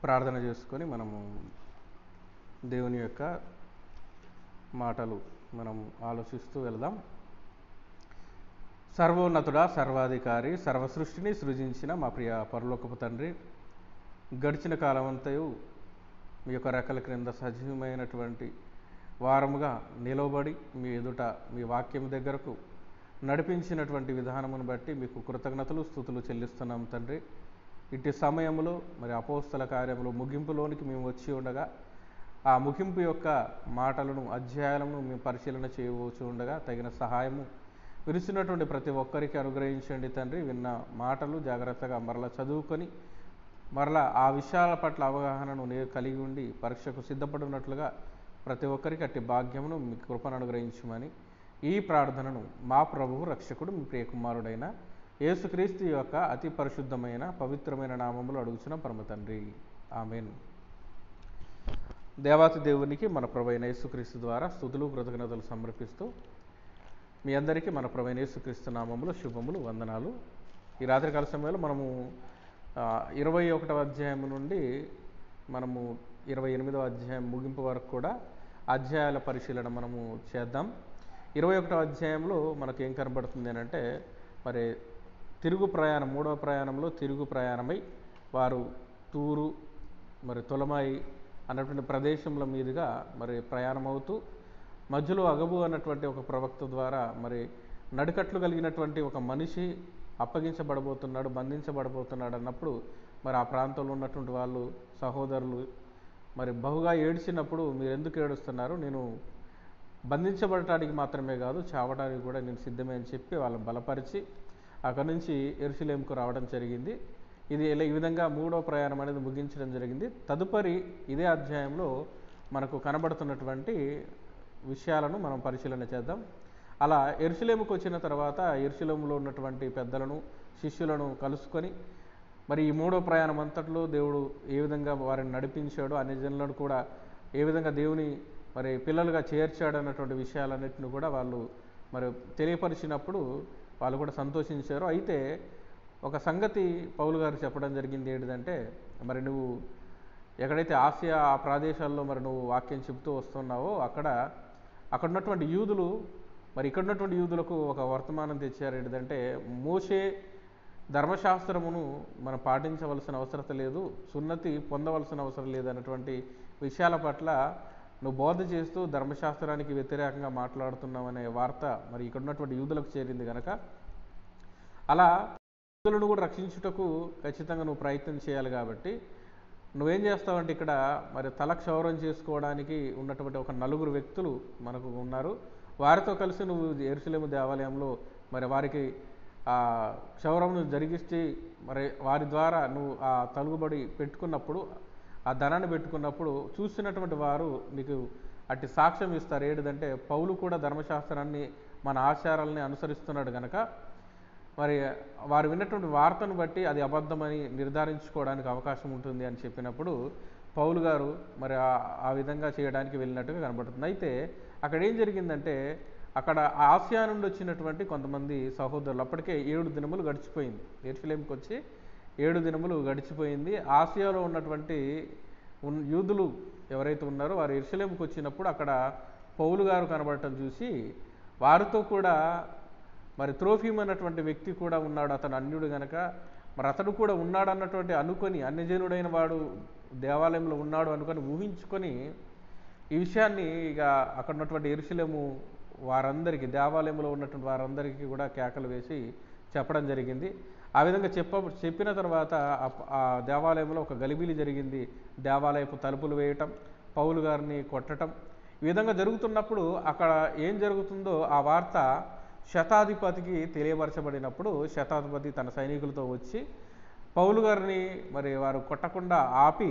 ప్రార్థన చేసుకొని మనము దేవుని యొక్క మాటలు మనం ఆలోచిస్తూ వెళదాం సర్వోన్నతుడా సర్వాధికారి సర్వ సృష్టిని సృజించిన మా ప్రియ పరలోకపు తండ్రి గడిచిన కాలమంతయు మీ యొక్క రెక్కల క్రింద సజీవమైనటువంటి వారముగా నిలవబడి మీ ఎదుట మీ వాక్యం దగ్గరకు నడిపించినటువంటి విధానమును బట్టి మీకు కృతజ్ఞతలు స్థుతులు చెల్లిస్తున్నాం తండ్రి ఇట్టి సమయంలో మరి అపోస్తల కార్యములు ముగింపులోనికి మేము వచ్చి ఉండగా ఆ ముగింపు యొక్క మాటలను అధ్యాయాలను మేము పరిశీలన చేయవచ్చు ఉండగా తగిన సహాయము విరిచినటువంటి ప్రతి ఒక్కరికి అనుగ్రహించండి తండ్రి విన్న మాటలు జాగ్రత్తగా మరలా చదువుకొని మరలా ఆ విషయాల పట్ల అవగాహనను నేను కలిగి ఉండి పరీక్షకు సిద్ధపడినట్లుగా ప్రతి ఒక్కరికి అట్టి భాగ్యమును మీ కృపను అనుగ్రహించమని ఈ ప్రార్థనను మా ప్రభువు రక్షకుడు మీ ప్రియకుమారుడైన యేసుక్రీస్తు యొక్క అతి పరిశుద్ధమైన పవిత్రమైన నామములు అడుగుచున్న పరమ తండ్రి ఆమెన్ దేవాతి దేవునికి మన ప్రభైన యేసుక్రీస్తు ద్వారా స్థుతులు కృతజ్ఞతలు సమర్పిస్తూ మీ అందరికీ మన ప్రభైన యేసుక్రీస్తు నామములు శుభములు వందనాలు ఈ రాత్రికాల సమయంలో మనము ఇరవై ఒకటవ అధ్యాయం నుండి మనము ఇరవై ఎనిమిదవ అధ్యాయం ముగింపు వరకు కూడా అధ్యాయాల పరిశీలన మనము చేద్దాం ఇరవై ఒకటవ అధ్యాయంలో మనకు ఏం కనబడుతుంది అని అంటే మరి తిరుగు ప్రయాణం మూడవ ప్రయాణంలో తిరుగు ప్రయాణమై వారు తూరు మరి తొలమాయి అన్నటువంటి ప్రదేశంల మీదుగా మరి ప్రయాణం అవుతూ మధ్యలో అగబు అన్నటువంటి ఒక ప్రవక్త ద్వారా మరి నడికట్లు కలిగినటువంటి ఒక మనిషి అప్పగించబడబోతున్నాడు బంధించబడబోతున్నాడు అన్నప్పుడు మరి ఆ ప్రాంతంలో ఉన్నటువంటి వాళ్ళు సహోదరులు మరి బహుగా ఏడ్చినప్పుడు మీరు ఎందుకు ఏడుస్తున్నారు నేను బంధించబడటానికి మాత్రమే కాదు చావడానికి కూడా నేను సిద్ధమే అని చెప్పి వాళ్ళని బలపరిచి అక్కడి నుంచి ఎరుసలేంకు రావడం జరిగింది ఇది ఇలా ఈ విధంగా మూడో ప్రయాణం అనేది ముగించడం జరిగింది తదుపరి ఇదే అధ్యాయంలో మనకు కనబడుతున్నటువంటి విషయాలను మనం పరిశీలన చేద్దాం అలా ఎరుసలేముకు వచ్చిన తర్వాత ఎరుసలేములో ఉన్నటువంటి పెద్దలను శిష్యులను కలుసుకొని మరి ఈ మూడో ప్రయాణం అంతట్లో దేవుడు ఏ విధంగా వారిని నడిపించాడో అన్ని జనులను కూడా ఏ విధంగా దేవుని మరి పిల్లలుగా చేర్చాడు అన్నటువంటి విషయాలన్నింటిని కూడా వాళ్ళు మరి తెలియపరిచినప్పుడు వాళ్ళు కూడా సంతోషించారు అయితే ఒక సంగతి పౌలు గారు చెప్పడం జరిగింది ఏంటిదంటే మరి నువ్వు ఎక్కడైతే ఆసియా ఆ ప్రదేశాల్లో మరి నువ్వు వాక్యం చెబుతూ వస్తున్నావో అక్కడ అక్కడ ఉన్నటువంటి యూదులు మరి ఇక్కడ ఉన్నటువంటి యూదులకు ఒక వర్తమానం తెచ్చారు ఏంటంటే మోసే ధర్మశాస్త్రమును మనం పాటించవలసిన అవసరత లేదు సున్నతి పొందవలసిన అవసరం లేదు అన్నటువంటి విషయాల పట్ల నువ్వు బోధ చేస్తూ ధర్మశాస్త్రానికి వ్యతిరేకంగా మాట్లాడుతున్నావు అనే వార్త మరి ఇక్కడ ఉన్నటువంటి యూదులకు చేరింది కనుక అలా యూదులను కూడా రక్షించుటకు ఖచ్చితంగా నువ్వు ప్రయత్నం చేయాలి కాబట్టి నువ్వేం చేస్తావంటే ఇక్కడ మరి తల క్షౌరం చేసుకోవడానికి ఉన్నటువంటి ఒక నలుగురు వ్యక్తులు మనకు ఉన్నారు వారితో కలిసి నువ్వు ఎరుసలేము దేవాలయంలో మరి వారికి ఆ క్షౌరంను జరిగిస్తే మరి వారి ద్వారా నువ్వు ఆ తలుగుబడి పెట్టుకున్నప్పుడు ఆ ధనాన్ని పెట్టుకున్నప్పుడు చూసినటువంటి వారు నీకు అట్టి సాక్ష్యం ఇస్తారు ఏంటిదంటే పౌలు కూడా ధర్మశాస్త్రాన్ని మన ఆచారాలని అనుసరిస్తున్నాడు కనుక మరి వారు విన్నటువంటి వార్తను బట్టి అది అబద్ధమని నిర్ధారించుకోవడానికి అవకాశం ఉంటుంది అని చెప్పినప్పుడు పౌలు గారు మరి ఆ విధంగా చేయడానికి వెళ్ళినట్టుగా కనబడుతుంది అయితే అక్కడ ఏం జరిగిందంటే అక్కడ ఆసియా నుండి వచ్చినటువంటి కొంతమంది సహోదరులు అప్పటికే ఏడు దినములు గడిచిపోయింది ఎరుసలేంకి వచ్చి ఏడు దినములు గడిచిపోయింది ఆసియాలో ఉన్నటువంటి యూదులు ఎవరైతే ఉన్నారో వారు ఎరుసలేంకి వచ్చినప్పుడు అక్కడ పౌలు గారు కనబడటం చూసి వారితో కూడా మరి త్రోఫీమ్ అన్నటువంటి వ్యక్తి కూడా ఉన్నాడు అతను అన్యుడు గనక మరి అతడు కూడా ఉన్నాడు అన్నటువంటి అనుకొని అన్యజనుడైన వాడు దేవాలయంలో ఉన్నాడు అనుకొని ఊహించుకొని ఈ విషయాన్ని ఇక అక్కడ ఉన్నటువంటి ఎరుసలేము వారందరికీ దేవాలయంలో ఉన్నటువంటి వారందరికీ కూడా కేకలు వేసి చెప్పడం జరిగింది ఆ విధంగా చెప్ప చెప్పిన తర్వాత ఆ దేవాలయంలో ఒక గలిబిలి జరిగింది దేవాలయపు తలుపులు వేయటం పౌలు గారిని కొట్టడం ఈ విధంగా జరుగుతున్నప్పుడు అక్కడ ఏం జరుగుతుందో ఆ వార్త శతాధిపతికి తెలియపరచబడినప్పుడు శతాధిపతి తన సైనికులతో వచ్చి పౌలు గారిని మరి వారు కొట్టకుండా ఆపి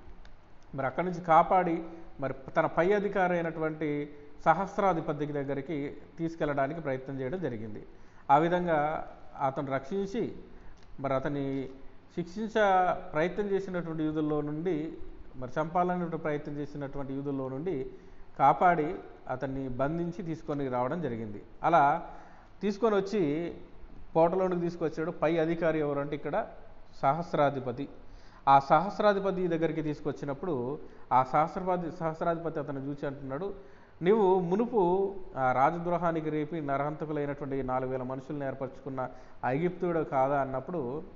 మరి అక్కడి నుంచి కాపాడి మరి తన పై అధికారి అయినటువంటి సహస్రాధిపతి దగ్గరికి తీసుకెళ్ళడానికి ప్రయత్నం చేయడం జరిగింది ఆ విధంగా అతను రక్షించి మరి అతన్ని శిక్షించ ప్రయత్నం చేసినటువంటి యూదుల్లో నుండి మరి చంపాలనే ప్రయత్నం చేసినటువంటి యూదుల్లో నుండి కాపాడి అతన్ని బంధించి తీసుకొని రావడం జరిగింది అలా తీసుకొని వచ్చి కోటలోనికి తీసుకొచ్చాడు పై అధికారి ఎవరంటే ఇక్కడ సహస్రాధిపతి ఆ సహస్రాధిపతి దగ్గరికి తీసుకొచ్చినప్పుడు ఆ సహస్రపతి సహస్రాధిపతి అతను చూసి అంటున్నాడు నీవు మునుపు ఆ రాజద్రోహానికి రేపి నరహంతకులైనటువంటి నాలుగు వేల మనుషులను ఏర్పరచుకున్న ఐగిప్తుడు కాదా అన్నప్పుడు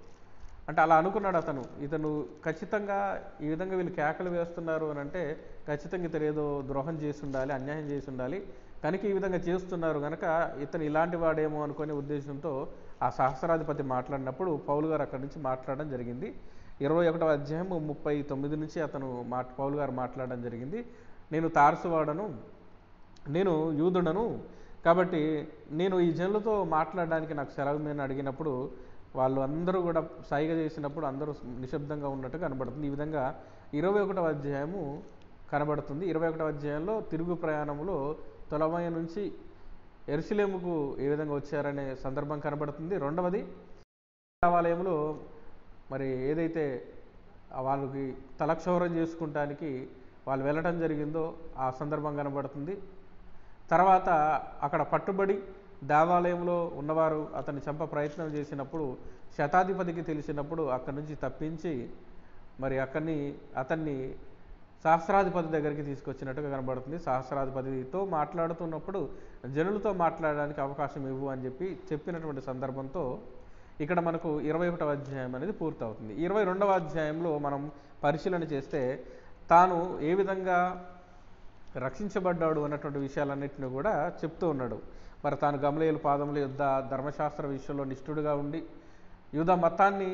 అంటే అలా అనుకున్నాడు అతను ఇతను ఖచ్చితంగా ఈ విధంగా వీళ్ళు కేకలు వేస్తున్నారు అని అంటే ఖచ్చితంగా ఇతను ఏదో ద్రోహం చేసి ఉండాలి అన్యాయం చేసి ఉండాలి కనుక ఈ విధంగా చేస్తున్నారు కనుక ఇతను ఇలాంటి వాడేమో అనుకునే ఉద్దేశంతో ఆ సహస్రాధిపతి మాట్లాడినప్పుడు పౌలు గారు అక్కడి నుంచి మాట్లాడడం జరిగింది ఇరవై ఒకటవ అధ్యాయం ముప్పై తొమ్మిది నుంచి అతను మా పౌలు గారు మాట్లాడడం జరిగింది నేను తారసువాడను నేను యూదుడను కాబట్టి నేను ఈ జనులతో మాట్లాడడానికి నాకు సెలవు మీద అడిగినప్పుడు వాళ్ళు అందరూ కూడా సైగ చేసినప్పుడు అందరూ నిశ్శబ్దంగా ఉన్నట్టు కనబడుతుంది ఈ విధంగా ఇరవై ఒకటవ అధ్యాయము కనబడుతుంది ఇరవై ఒకటవ అధ్యాయంలో తిరుగు ప్రయాణంలో తొలమయ నుంచి ఎరుసలేముకు ఏ విధంగా వచ్చారనే సందర్భం కనబడుతుంది రెండవది దేవాలయంలో మరి ఏదైతే వాళ్ళకి తలక్షౌరం చేసుకుంటానికి వాళ్ళు వెళ్ళటం జరిగిందో ఆ సందర్భం కనబడుతుంది తర్వాత అక్కడ పట్టుబడి దేవాలయంలో ఉన్నవారు అతన్ని చంప ప్రయత్నం చేసినప్పుడు శతాధిపతికి తెలిసినప్పుడు అక్కడి నుంచి తప్పించి మరి అక్కడిని అతన్ని సహస్రాధిపతి దగ్గరికి తీసుకొచ్చినట్టుగా కనబడుతుంది సహస్రాధిపతితో మాట్లాడుతున్నప్పుడు జనులతో మాట్లాడడానికి అవకాశం ఇవ్వు అని చెప్పి చెప్పినటువంటి సందర్భంతో ఇక్కడ మనకు ఇరవై ఒకటవ అధ్యాయం అనేది పూర్తవుతుంది ఇరవై రెండవ అధ్యాయంలో మనం పరిశీలన చేస్తే తాను ఏ విధంగా రక్షించబడ్డాడు అన్నటువంటి విషయాలన్నింటినీ కూడా చెప్తూ ఉన్నాడు మరి తాను గమలేయుల పాదముల యుద్ధ ధర్మశాస్త్ర విషయంలో నిష్ఠుడుగా ఉండి యూద మతాన్ని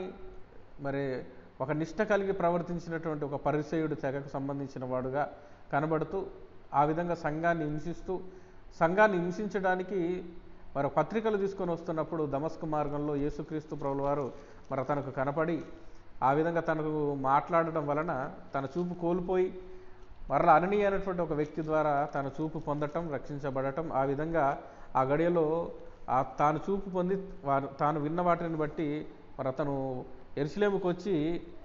మరి ఒక నిష్ట కలిగి ప్రవర్తించినటువంటి ఒక పరిచయుడు తెగకు సంబంధించిన వాడుగా కనబడుతూ ఆ విధంగా సంఘాన్ని హింసిస్తూ సంఘాన్ని హింసించడానికి మరి పత్రికలు తీసుకొని వస్తున్నప్పుడు దమస్కు మార్గంలో యేసుక్రీస్తు ప్రభుల వారు మరి తనకు కనపడి ఆ విధంగా తనకు మాట్లాడడం వలన తన చూపు కోల్పోయి మరలా అననీ అనేటువంటి ఒక వ్యక్తి ద్వారా తన చూపు పొందటం రక్షించబడటం ఆ విధంగా ఆ గడియలో ఆ తాను చూపు పొంది వారు తాను విన్న వాటిని బట్టి మరి అతను ఎరుసలేముకి వచ్చి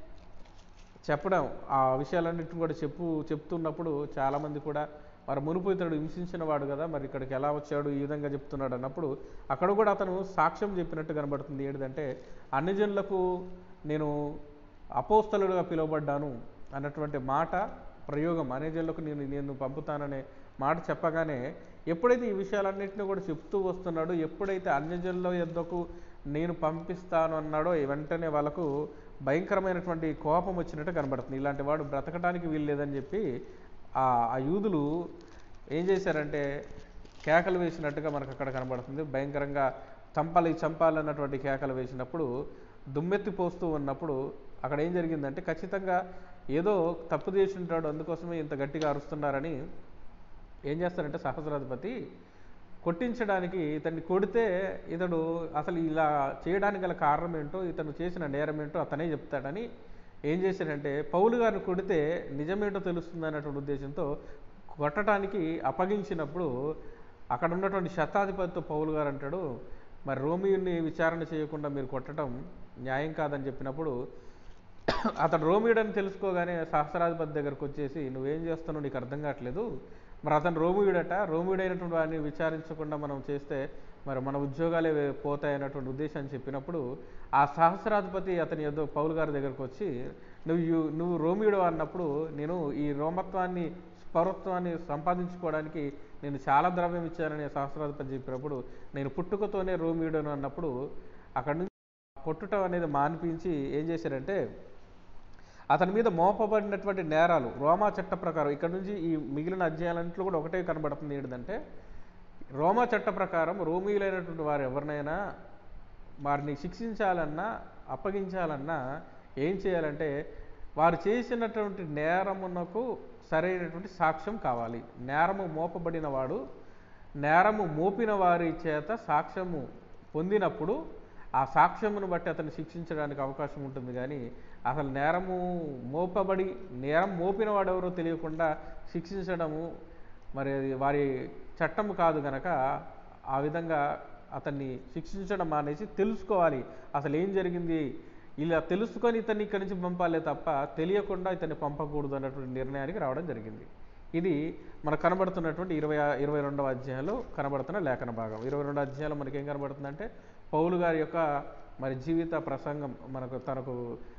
చెప్పడం ఆ విషయాలన్నింటిని కూడా చెప్పు చెప్తున్నప్పుడు చాలామంది కూడా మరి మునుపు ఇతడు హింసించిన వాడు కదా మరి ఇక్కడికి ఎలా వచ్చాడు ఈ విధంగా చెప్తున్నాడు అన్నప్పుడు అక్కడ కూడా అతను సాక్ష్యం చెప్పినట్టు కనబడుతుంది ఏంటంటే అన్ని జనులకు నేను అపోస్తలుడుగా పిలువబడ్డాను అన్నటువంటి మాట ప్రయోగం అనే జనులకు నేను నేను పంపుతాననే మాట చెప్పగానే ఎప్పుడైతే ఈ విషయాలన్నింటినీ కూడా చెప్తూ వస్తున్నాడో ఎప్పుడైతే అన్యజనుల యొద్దకు నేను పంపిస్తాను అన్నాడో వెంటనే వాళ్ళకు భయంకరమైనటువంటి కోపం వచ్చినట్టు కనబడుతుంది ఇలాంటి వాడు బ్రతకడానికి వీల్లేదని చెప్పి ఆ ఆ యూదులు ఏం చేశారంటే కేకలు వేసినట్టుగా మనకు అక్కడ కనబడుతుంది భయంకరంగా చంపాలి చంపాలి అన్నటువంటి కేకలు వేసినప్పుడు దుమ్మెత్తి పోస్తూ ఉన్నప్పుడు అక్కడ ఏం జరిగిందంటే ఖచ్చితంగా ఏదో తప్పు చేసి ఉంటాడు అందుకోసమే ఇంత గట్టిగా అరుస్తున్నారని ఏం చేస్తారంటే సహస్రాధిపతి కొట్టించడానికి ఇతన్ని కొడితే ఇతడు అసలు ఇలా చేయడానికి గల కారణం ఏంటో ఇతను చేసిన నేరం ఏంటో అతనే చెప్తాడని ఏం చేశాడంటే పౌలు గారిని కొడితే నిజమేంటో తెలుస్తుంది అన్నటువంటి ఉద్దేశంతో కొట్టడానికి అప్పగించినప్పుడు అక్కడ ఉన్నటువంటి శతాధిపతితో పౌలు గారు అంటాడు మరి రోమియుని విచారణ చేయకుండా మీరు కొట్టడం న్యాయం కాదని చెప్పినప్పుడు అతడు రోమియుడని తెలుసుకోగానే సహస్రాధిపతి దగ్గరకు వచ్చేసి నువ్వేం చేస్తున్నావు నీకు అర్థం కావట్లేదు మరి అతను రోమియుడట రోమియుడైనటువంటి వారిని విచారించకుండా మనం చేస్తే మరి మన ఉద్యోగాలే పోతాయన్నటువంటి ఉద్దేశాన్ని చెప్పినప్పుడు ఆ సహస్రాధిపతి అతని ఏదో పౌలు గారి దగ్గరకు వచ్చి నువ్వు యు- నువ్వు రోమియుడు అన్నప్పుడు నేను ఈ రోమత్వాన్ని పౌరత్వాన్ని సంపాదించుకోవడానికి నేను చాలా ద్రవ్యం ఇచ్చానని సహస్రాధిపతి చెప్పినప్పుడు నేను పుట్టుకతోనే రోమియుడను అన్నప్పుడు అక్కడి నుంచి కొట్టుటం అనేది మాన్పించి ఏం చేశారంటే అతని మీద మోపబడినటువంటి నేరాలు రోమా చట్ట ప్రకారం ఇక్కడ నుంచి ఈ మిగిలిన అధ్యాయాలన్నింటిలో కూడా ఒకటే కనబడుతుంది ఏంటంటే రోమా చట్ట ప్రకారం రోమీయులైనటువంటి వారు ఎవరినైనా వారిని శిక్షించాలన్నా అప్పగించాలన్నా ఏం చేయాలంటే వారు చేసినటువంటి నేరమునకు సరైనటువంటి సాక్ష్యం కావాలి నేరము మోపబడిన వాడు నేరము మోపిన వారి చేత సాక్ష్యము పొందినప్పుడు ఆ సాక్ష్యమును బట్టి అతన్ని శిక్షించడానికి అవకాశం ఉంటుంది కానీ అసలు నేరము మోపబడి నేరం మోపిన వాడెవరో తెలియకుండా శిక్షించడము మరి అది వారి చట్టము కాదు గనక ఆ విధంగా అతన్ని శిక్షించడం మానేసి తెలుసుకోవాలి అసలు ఏం జరిగింది ఇలా తెలుసుకొని ఇతన్ని ఇక్కడి నుంచి పంపాలే తప్ప తెలియకుండా ఇతన్ని పంపకూడదు అన్నటువంటి నిర్ణయానికి రావడం జరిగింది ఇది మనకు కనబడుతున్నటువంటి ఇరవై ఇరవై రెండవ అధ్యాయంలో కనబడుతున్న లేఖన భాగం ఇరవై రెండవ అధ్యాయంలో మనకి ఏం కనబడుతుందంటే పౌలు గారి యొక్క మరి జీవిత ప్రసంగం మనకు తనకు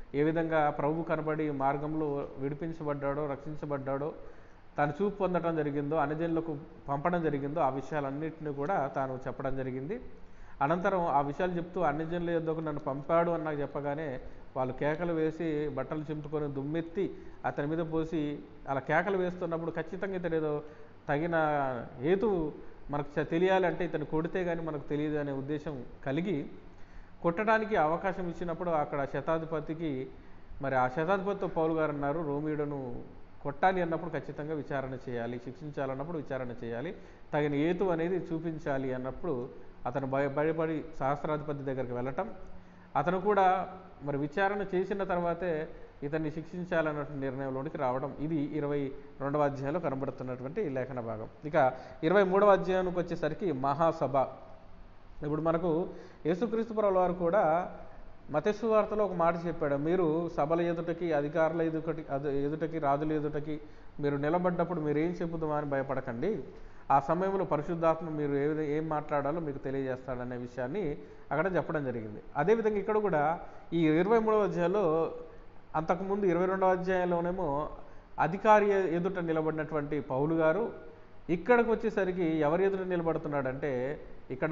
ఏ విధంగా ప్రభు కనబడి మార్గంలో విడిపించబడ్డాడో రక్షించబడ్డాడో తాను చూపు పొందడం జరిగిందో అన్నజనులకు పంపడం జరిగిందో ఆ విషయాలన్నింటినీ కూడా తాను చెప్పడం జరిగింది అనంతరం ఆ విషయాలు చెప్తూ అన్యజనుల యొద్దకు నన్ను పంపాడు అని నాకు చెప్పగానే వాళ్ళు కేకలు వేసి బట్టలు చింపుకొని దుమ్మెత్తి అతని మీద పోసి అలా కేకలు వేస్తున్నప్పుడు ఖచ్చితంగా ఇతను ఏదో తగిన హేతు మనకు చ- తెలియాలంటే ఇతను కొడితే కానీ మనకు తెలియదు అనే ఉద్దేశం కలిగి కొట్టడానికి అవకాశం ఇచ్చినప్పుడు అక్కడ శతాధిపతికి మరి ఆ శతాధిపతితో పౌలు గారు అన్నారు రోమియుడను కొట్టాలి అన్నప్పుడు ఖచ్చితంగా విచారణ చేయాలి శిక్షించాలన్నప్పుడు విచారణ చేయాలి తగిన ఏతు అనేది చూపించాలి అన్నప్పుడు అతను భయ భయపడి సహస్రాధిపతి దగ్గరికి వెళ్ళటం అతను కూడా మరి విచారణ చేసిన తర్వాతే ఇతన్ని శిక్షించాలన్నటువంటి నిర్ణయంలోనికి రావడం ఇది ఇరవై రెండవ అధ్యాయంలో కనబడుతున్నటువంటి లేఖన భాగం ఇక ఇరవై మూడవ అధ్యాయానికి వచ్చేసరికి మహాసభ ఇప్పుడు మనకు యేసుక్రీస్తు ప్రభుల వారు కూడా మతస్సు వార్తలో ఒక మాట చెప్పాడు మీరు సభల ఎదుటకి అధికారుల ఎదుటకి అద- ఎదుటకి రాజుల ఎదుటకి మీరు నిలబడ్డప్పుడు మీరు ఏం చెప్పుదామా అని భయపడకండి ఆ సమయంలో పరిశుద్ధాత్మ మీరు ఏ విధంగా ఏం మాట్లాడాలో మీకు తెలియజేస్తాడనే విషయాన్ని అక్కడ చెప్పడం జరిగింది అదేవిధంగా ఇక్కడ కూడా ఈ ఇరవై మూడవ అధ్యాయంలో అంతకుముందు ఇరవై రెండవ అధ్యాయంలోనేమో అధికారి ఎదుట నిలబడినటువంటి పౌలు గారు ఇక్కడికి వచ్చేసరికి ఎవరి ఎదుట నిలబడుతున్నాడంటే ఇక్కడ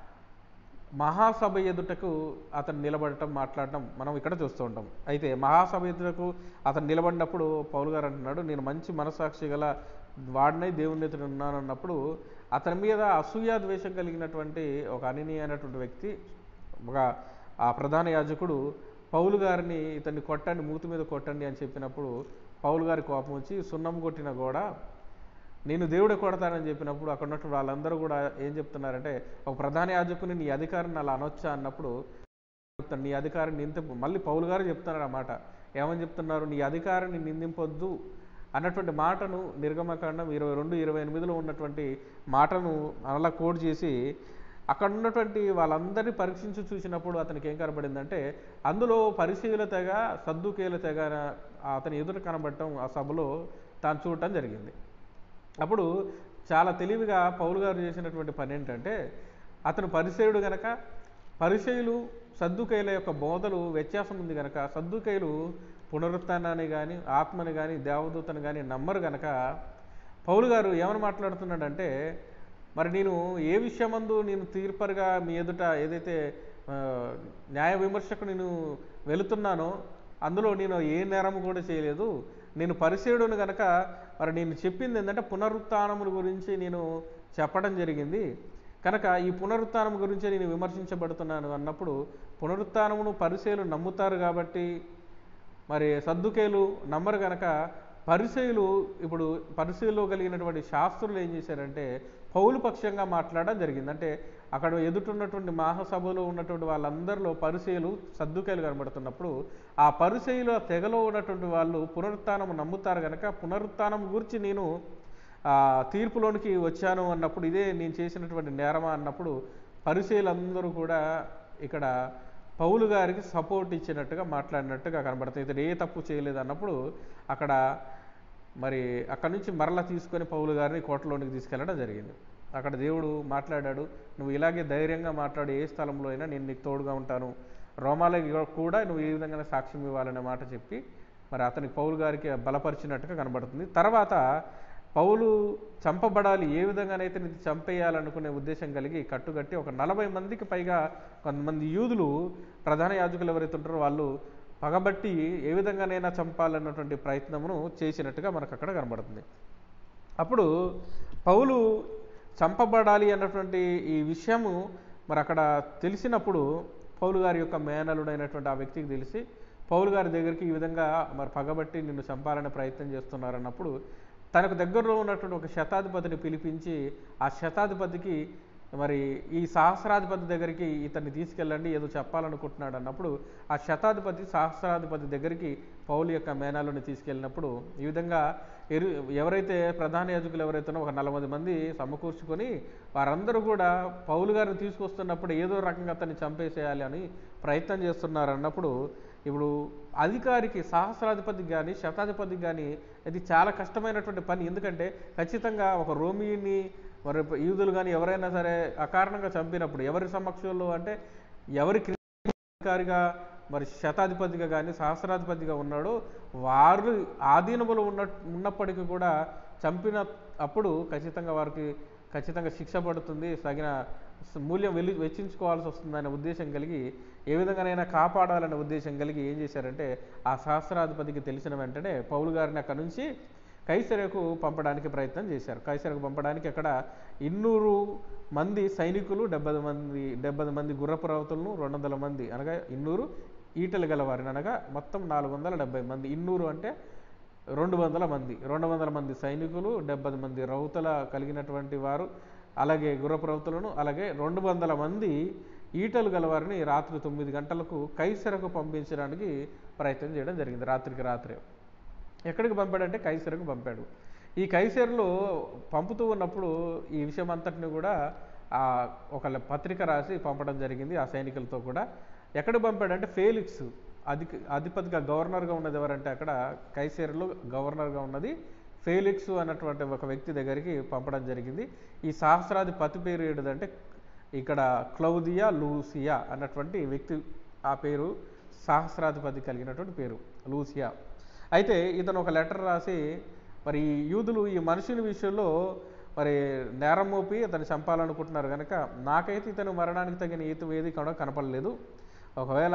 మహాసభ ఎదుటకు అతను నిలబడటం మాట్లాడటం మనం ఇక్కడ చూస్తూ ఉంటాం అయితే మహాసభ ఎదుటకు అతను నిలబడినప్పుడు పౌలు గారు అంటున్నాడు నేను మంచి మనసాక్షి గల వాడినై దేవుని ఎదుట ఉన్నాను అన్నప్పుడు అతని మీద అసూయ ద్వేషం కలిగినటువంటి ఒక అనిని అయినటువంటి వ్యక్తి ఒక ఆ ప్రధాన యాజకుడు పౌలు గారిని ఇతన్ని కొట్టండి మూతి మీద కొట్టండి అని చెప్పినప్పుడు పౌలు గారి కోపం వచ్చి సున్నం కొట్టిన గోడ నేను దేవుడే కొడతానని చెప్పినప్పుడు అక్కడ ఉన్నటువంటి వాళ్ళందరూ కూడా ఏం చెప్తున్నారంటే ఒక ప్రధాన యాజకుని నీ అధికారిని అలా అనొచ్చా అన్నప్పుడు చెప్తాను నీ అధికారిని నిందింపు మళ్ళీ పౌలు గారు చెప్తున్నారు ఆ మాట ఏమని చెప్తున్నారు నీ అధికారిని నిందింపొద్దు అన్నటువంటి మాటను నిర్గమకాండం ఇరవై రెండు ఇరవై ఎనిమిదిలో ఉన్నటువంటి మాటను అలా కోడ్ చేసి అక్కడ ఉన్నటువంటి వాళ్ళందరినీ పరీక్షించి చూసినప్పుడు అతనికి ఏం కనబడిందంటే అందులో పరిశీల తెగ సద్దుకేల తెగ అతని ఎదుట కనబడటం ఆ సభలో తాను చూడటం జరిగింది అప్పుడు చాలా తెలివిగా పౌలు గారు చేసినటువంటి పని ఏంటంటే అతను పరిచయుడు గనక పరిచయులు సద్దుకైల యొక్క బోధలు వ్యత్యాసం ఉంది గనక సద్దుకైలు పునరుత్థానాన్ని కానీ ఆత్మని కానీ దేవదూతని కానీ నమ్మరు గనక పౌలు గారు ఏమని మాట్లాడుతున్నాడంటే మరి నేను ఏ విషయమందు నేను తీర్పరిగా మీ ఎదుట ఏదైతే ఆ, న్యాయ విమర్శకు నేను వెళుతున్నానో అందులో నేను ఏ నేరము కూడా చేయలేదు నేను పరిచయుడును గనక మరి నేను చెప్పింది ఏంటంటే పునరుత్థానముల గురించి నేను చెప్పడం జరిగింది కనుక ఈ పునరుత్థానం గురించి నేను విమర్శించబడుతున్నాను అన్నప్పుడు పునరుత్థానమును పరిచయులు నమ్ముతారు కాబట్టి మరి సద్దుకేలు నమ్మరు గనక పరిచయులు ఇప్పుడు పరిచయులో కలిగినటువంటి శాస్త్రులు ఏం చేశారంటే పౌలు పక్షంగా మాట్లాడడం జరిగింది అంటే అక్కడ ఎదుటున్నటువంటి మహాసభలో ఉన్నటువంటి వాళ్ళందరిలో పరిచయులు సద్దుకేలు కనబడుతున్నప్పుడు ఆ పరిచయుల తెగలో ఉన్నటువంటి వాళ్ళు పునరుత్థానం నమ్ముతారు కనుక పునరుత్థానం గురించి నేను ఆ, తీర్పులోనికి వచ్చాను అన్నప్పుడు ఇదే నేను చేసినటువంటి నేరమా అన్నప్పుడు పరిచయులందరూ కూడా ఇక్కడ పౌలు గారికి సపోర్ట్ ఇచ్చినట్టుగా మాట్లాడినట్టుగా కనబడుతుంది ఇతడు ఏ తప్పు చేయలేదు అన్నప్పుడు అక్కడ మరి అక్కడి నుంచి మరలా తీసుకొని పౌలు గారిని కోటలోనికి తీసుకెళ్ళడం జరిగింది అక్కడ దేవుడు మాట్లాడాడు నువ్వు ఇలాగే ధైర్యంగా మాట్లాడు ఏ స్థలంలో అయినా నేను నీకు తోడుగా ఉంటాను రోమాలకి కూడా నువ్వు ఈ విధంగానే సాక్ష్యం ఇవ్వాలనే మాట చెప్పి మరి అతనికి పౌలు గారికి బలపరిచినట్టుగా కనబడుతుంది తర్వాత పౌలు చంపబడాలి ఏ విధంగానైతే ఇది చంపేయాలనుకునే ఉద్దేశం కలిగి కట్టుకట్టి ఒక నలభై మందికి పైగా కొంతమంది యూదులు ప్రధాన యాజకులు ఎవరైతే ఉంటారో వాళ్ళు పగబట్టి ఏ విధంగానైనా చంపాలన్నటువంటి ప్రయత్నమును చేసినట్టుగా మనకు అక్కడ కనబడుతుంది అప్పుడు పౌలు చంపబడాలి అన్నటువంటి ఈ విషయము మరి అక్కడ తెలిసినప్పుడు పౌలు గారి యొక్క మేనలుడైనటువంటి ఆ వ్యక్తికి తెలిసి పౌలు గారి దగ్గరికి ఈ విధంగా మరి పగబట్టి నిన్ను చంపాలనే ప్రయత్నం చేస్తున్నారన్నప్పుడు తనకు దగ్గరలో ఉన్నటువంటి ఒక శతాధిపతిని పిలిపించి ఆ శతాధిపతికి మరి ఈ సహస్రాధిపతి దగ్గరికి ఇతన్ని తీసుకెళ్ళండి ఏదో చెప్పాలనుకుంటున్నాడు అన్నప్పుడు ఆ శతాధిపతి సహస్రాధిపతి దగ్గరికి పౌలు యొక్క మేనాలను తీసుకెళ్ళినప్పుడు ఈ విధంగా ఎరు ఎవరైతే ప్రధాన యాజకులు ఎవరైతేనో ఒక నలభై మంది సమకూర్చుకొని వారందరూ కూడా పౌలు గారిని తీసుకొస్తున్నప్పుడు ఏదో రకంగా అతన్ని చంపేసేయాలి అని ప్రయత్నం చేస్తున్నారు అన్నప్పుడు ఇప్పుడు అధికారికి సహస్రాధిపతికి కానీ శతాధిపతికి కానీ ఇది చాలా కష్టమైనటువంటి పని ఎందుకంటే ఖచ్చితంగా ఒక రోమిని మరి యూదులు కానీ ఎవరైనా సరే అకారణంగా చంపినప్పుడు ఎవరి సమక్షంలో అంటే ఎవరి అధికారిగా మరి శతాధిపతిగా కానీ సహస్రాధిపతిగా ఉన్నాడో వారు ఆధీనములో ఉన్న ఉన్నప్పటికీ కూడా చంపిన అప్పుడు ఖచ్చితంగా వారికి ఖచ్చితంగా శిక్ష పడుతుంది తగిన స- మూల్యం వెలి వెచ్చించుకోవాల్సి వస్తుందనే ఉద్దేశం కలిగి ఏ విధంగానైనా కాపాడాలనే ఉద్దేశం కలిగి ఏం చేశారంటే ఆ సహస్రాధిపతికి తెలిసిన వెంటనే పౌలు గారిని అక్కడ నుంచి కైసరకు పంపడానికి ప్రయత్నం చేశారు కైసరకు పంపడానికి అక్కడ ఇన్నూరు మంది సైనికులు డెబ్బై మంది డెబ్బై మంది గుర్రపు రౌతులను రెండు వందల మంది అనగా ఇన్నూరు ఈటలు గలవారిని అనగా మొత్తం నాలుగు వందల డెబ్బై మంది ఇన్నూరు అంటే రెండు వందల మంది రెండు వందల మంది సైనికులు డెబ్బై మంది రౌతుల కలిగినటువంటి వారు అలాగే గుర్రపు రౌతులను అలాగే రెండు వందల మంది ఈటలు గలవారిని రాత్రి తొమ్మిది గంటలకు కైసరకు పంపించడానికి ప్రయత్నం చేయడం జరిగింది రాత్రికి రాత్రే ఎక్కడికి పంపాడంటే కైసరకు పంపాడు ఈ కైసరులో పంపుతూ ఉన్నప్పుడు ఈ విషయం అంతటిని కూడా ఆ ఒక పత్రిక రాసి పంపడం జరిగింది ఆ సైనికులతో కూడా ఎక్కడికి పంపాడంటే ఫేలిక్స్ అధి అధిపతిగా గవర్నర్గా ఉన్నది ఎవరంటే అక్కడ కైసేరులో గవర్నర్గా ఉన్నది ఫేలిక్స్ అన్నటువంటి ఒక వ్యక్తి దగ్గరికి పంపడం జరిగింది ఈ సహస్రాధిపతి పేరు ఏంటిదంటే ఇక్కడ క్లౌదియా లూసియా అన్నటువంటి వ్యక్తి ఆ పేరు సహస్రాధిపతి కలిగినటువంటి పేరు లూసియా అయితే ఇతను ఒక లెటర్ రాసి మరి ఈ యూదులు ఈ మనుషుని విషయంలో మరి నేరం మోపి అతను చంపాలనుకుంటున్నారు కనుక నాకైతే ఇతను మరణానికి తగిన ఈత వేది కూడా కనపడలేదు ఒకవేళ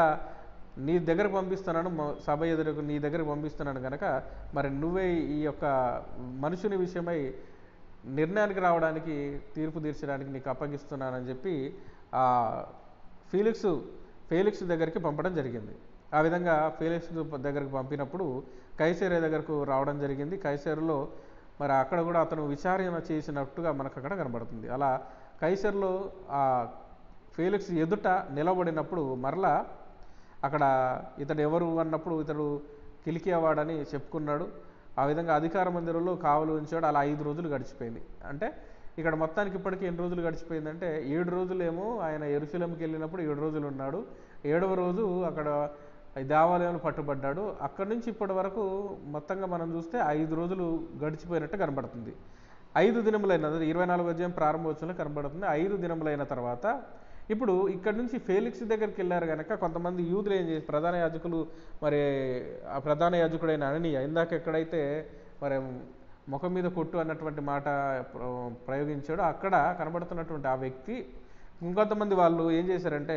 నీ దగ్గరకు పంపిస్తున్నాను మ- సభ ఎదురుకు నీ దగ్గరకు పంపిస్తున్నాను కనుక మరి నువ్వే ఈ యొక్క మనుషుని విషయమై నిర్ణయానికి రావడానికి తీర్పు తీర్చడానికి నీకు అప్పగిస్తున్నానని చెప్పి ఆ ఫీలిక్స్ ఫేలిక్స్ దగ్గరికి పంపడం జరిగింది ఆ విధంగా ఫేలిక్స్ దగ్గరకు పంపినప్పుడు కైసేరే దగ్గరకు రావడం జరిగింది కైసేరులో మరి అక్కడ కూడా అతను విచారణ చేసినట్టుగా మనకు అక్కడ కనబడుతుంది అలా కైసర్లో ఆ ఫేలిక్స్ ఎదుట నిలబడినప్పుడు మరలా అక్కడ ఇతడు ఎవరు అన్నప్పుడు ఇతడు కిలికియావాడని చెప్పుకున్నాడు ఆ విధంగా అధికార మందిరంలో కావలు ఉంచాడు అలా ఐదు రోజులు గడిచిపోయింది అంటే ఇక్కడ మొత్తానికి ఇప్పటికీ ఎన్ని రోజులు గడిచిపోయిందంటే ఏడు రోజులేమో ఆయన ఎరుశలంకి వెళ్ళినప్పుడు ఏడు రోజులు ఉన్నాడు ఏడవ రోజు అక్కడ ఈ దేవాలయంలో పట్టుబడ్డాడు అక్కడి నుంచి ఇప్పటి వరకు మొత్తంగా మనం చూస్తే ఐదు రోజులు గడిచిపోయినట్టు కనబడుతుంది ఐదు దినములైన అదే ఇరవై నాలుగు అధ్యాయం ప్రారంభోత్సవంలో కనబడుతుంది ఐదు దినములైన తర్వాత ఇప్పుడు ఇక్కడ నుంచి ఫేలిక్స్ దగ్గరికి వెళ్ళారు కనుక కొంతమంది యూదులు ఏం చేసి ప్రధాన యాజకులు మరి ఆ ప్రధాన యాజకుడైన అననీయ ఇందాక ఎక్కడైతే మరి ముఖం మీద కొట్టు అన్నటువంటి మాట ప్ర- ప్రయోగించాడో అక్కడ కనబడుతున్నటువంటి ఆ వ్యక్తి ఇంకొంతమంది వాళ్ళు ఏం చేశారంటే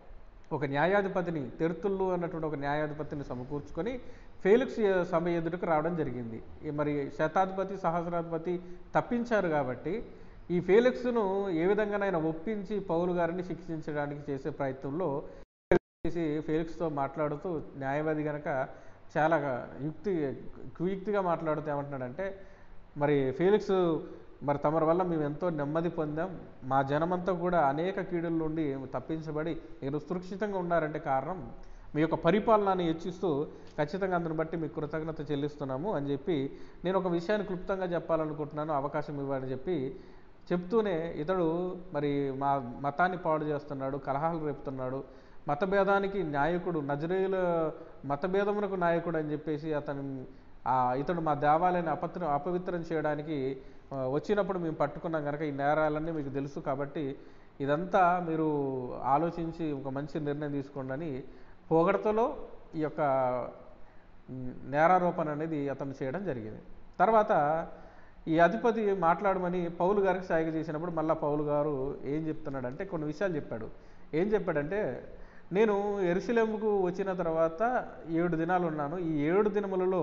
ఒక న్యాయాధిపతిని తెరుతుళ్ళు అన్నటువంటి ఒక న్యాయాధిపతిని సమకూర్చుకొని ఫేలిక్స్ ఎ- సభ ఎదుటకు రావడం జరిగింది ఈ మరి శతాధిపతి సహస్రాధిపతి తప్పించారు కాబట్టి ఈ ఫేలిక్స్ను ఏ విధంగానైనా ఒప్పించి పౌలు గారిని శిక్షించడానికి చేసే ప్రయత్నంలో చేసి ఫేలిక్స్తో మాట్లాడుతూ న్యాయవాది గనక చాలా యుక్తి కుయుక్తిగా మాట్లాడుతూ ఏమంటున్నాడంటే మరి ఫేలిక్స్ మరి తమరి వల్ల మేము ఎంతో నెమ్మది పొందాం మా జనమంతా కూడా అనేక కీడుల నుండి తప్పించబడి మీరు సురక్షితంగా ఉన్నారంటే కారణం మీ యొక్క పరిపాలనని హెచ్చిస్తూ ఖచ్చితంగా అందుని బట్టి మీకు కృతజ్ఞత చెల్లిస్తున్నాము అని చెప్పి నేను ఒక విషయాన్ని క్లుప్తంగా చెప్పాలనుకుంటున్నాను అవకాశం ఇవ్వాలని చెప్పి చెప్తూనే ఇతడు మరి మా మతాన్ని పాడు చేస్తున్నాడు కలహాలు రేపుతున్నాడు మతభేదానికి నాయకుడు నజరేయుల మతభేదమునకు నాయకుడు అని చెప్పేసి అతను ఆ ఇతడు మా దేవాలయాన్ని అపత్ర అపవిత్రం చేయడానికి ఆ, వచ్చినప్పుడు మేము పట్టుకున్నాం కనుక ఈ నేరాలన్నీ మీకు తెలుసు కాబట్టి ఇదంతా మీరు ఆలోచించి ఒక మంచి నిర్ణయం తీసుకోండి అని పొగడతలో ఈ యొక్క మ్, నేరారోపణ అనేది అతను చేయడం జరిగింది తర్వాత ఈ అధిపతి మాట్లాడమని పౌలు గారికి సాయిగ చేసినప్పుడు మళ్ళీ పౌలు గారు ఏం చెప్తున్నాడంటే కొన్ని విషయాలు చెప్పాడు ఏం చెప్పాడంటే నేను ఎరుసలేముకు వచ్చిన తర్వాత ఏడు దినాలు ఉన్నాను ఈ ఏడు దినములలో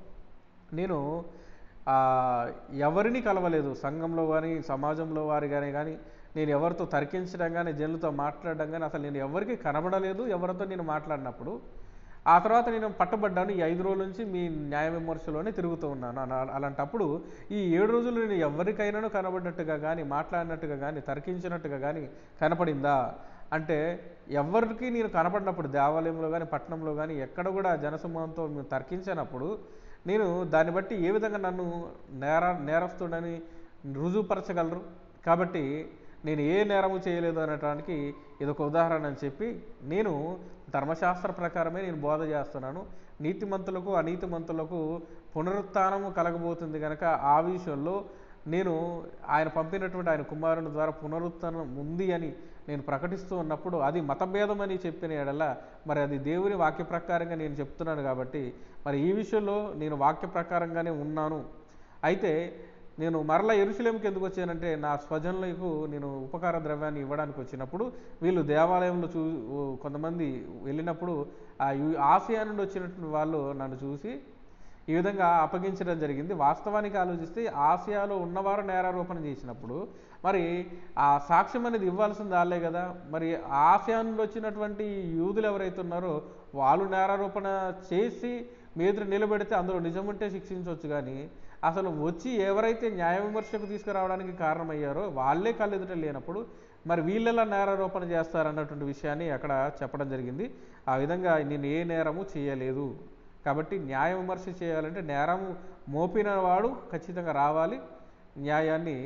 నేను ఆ, ఎవరిని కలవలేదు సంఘంలో కానీ సమాజంలో వారి కానీ కానీ నేను ఎవరితో తర్కించడం కానీ జనులతో మాట్లాడడం కానీ అసలు నేను ఎవరికి కనబడలేదు ఎవరితో నేను మాట్లాడినప్పుడు ఆ తర్వాత నేను పట్టబడ్డాను ఈ ఐదు రోజుల నుంచి మీ న్యాయ విమర్శలోనే తిరుగుతూ ఉన్నాను అలా- అలాంటప్పుడు ఈ ఏడు రోజులు నేను ఎవరికైనాను కనబడినట్టుగా కానీ మాట్లాడినట్టుగా కానీ తర్కించినట్టుగా కానీ కనపడిందా అంటే ఎవరికి నేను కనపడినప్పుడు దేవాలయంలో కానీ పట్టణంలో కానీ ఎక్కడ కూడా జనసమూహంతో మేము తర్కించినప్పుడు నేను దాన్ని బట్టి ఏ విధంగా నన్ను నేర నేరస్తుడని రుజువుపరచగలరు కాబట్టి నేను ఏ నేరము చేయలేదు అనటానికి ఇదొక ఉదాహరణ అని చెప్పి నేను ధర్మశాస్త్ర ప్రకారమే నేను బోధ చేస్తున్నాను నీతిమంతులకు అనీతిమంతులకు పునరుత్థానము కలగబోతుంది కనుక ఆ విషయంలో నేను ఆయన పంపినటువంటి ఆయన కుమారుని ద్వారా పునరుత్థానం ఉంది అని నేను ప్రకటిస్తూ ఉన్నప్పుడు అది మతభేదం అని చెప్పిన ఎడల మరి అది దేవుని వాక్య ప్రకారంగా నేను చెప్తున్నాను కాబట్టి మరి ఈ విషయంలో నేను వాక్య ప్రకారంగానే ఉన్నాను అయితే నేను మరలా ఎరుసలేంకి ఎందుకు వచ్చానంటే నా స్వజనులకు నేను ఉపకార ద్రవ్యాన్ని ఇవ్వడానికి వచ్చినప్పుడు వీళ్ళు దేవాలయంలో చూ కొంతమంది వెళ్ళినప్పుడు ఆ యు- ఆసియా నుండి వచ్చినటువంటి వాళ్ళు నన్ను చూసి ఈ విధంగా అప్పగించడం జరిగింది వాస్తవానికి ఆలోచిస్తే ఆసియాలో ఉన్నవారు నేరారోపణ చేసినప్పుడు మరి ఆ సాక్ష్యం అనేది ఇవ్వాల్సింది వాళ్ళే కదా మరి ఆసియా నుండి వచ్చినటువంటి యూదులు ఎవరైతే ఉన్నారో వాళ్ళు నేరారోపణ చేసి మీ ఎదురు నిలబెడితే అందులో నిజముంటే శిక్షించవచ్చు కానీ అసలు వచ్చి ఎవరైతే న్యాయ విమర్శకు తీసుకురావడానికి కారణమయ్యారో వాళ్ళే కళ్ళెదుట లేనప్పుడు మరి వీళ్ళెలా నేరారోపణ చేస్తారన్నటువంటి విషయాన్ని అక్కడ చెప్పడం జరిగింది ఆ విధంగా నేను ఏ నేరము చేయలేదు కాబట్టి న్యాయ విమర్శ చేయాలంటే నేరము మోపిన వాడు ఖచ్చితంగా రావాలి న్యాయాన్ని